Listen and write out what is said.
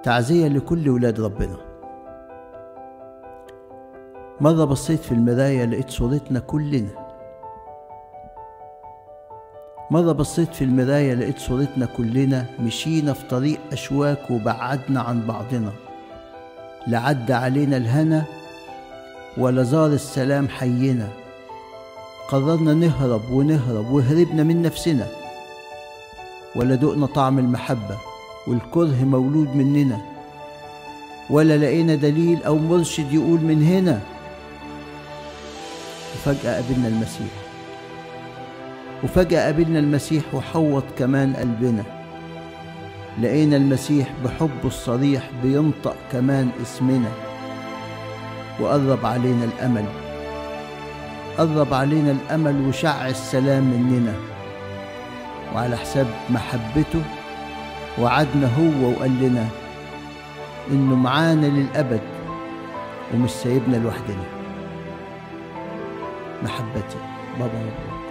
تعزية لكل ولاد ربنا مرة بصيت في المراية لقيت صورتنا كلنا مرة بصيت في المراية لقيت صورتنا كلنا مشينا في طريق أشواك وبعدنا عن بعضنا لا عدى علينا الهنا ولا زار السلام حينا قررنا نهرب ونهرب وهربنا من نفسنا ولا دقنا طعم المحبة والكره مولود مننا ولا لقينا دليل أو مرشد يقول من هنا وفجأة قابلنا المسيح وفجأة قابلنا المسيح وحوط كمان قلبنا لقينا المسيح بحبه الصريح بينطق كمان اسمنا وقرب علينا الأمل قرب علينا الأمل وشع السلام مننا وعلى حساب محبته وعدنا هو وقال لنا إنه معانا للأبد ومش سايبنا لوحدنا محبتي بابا مبروك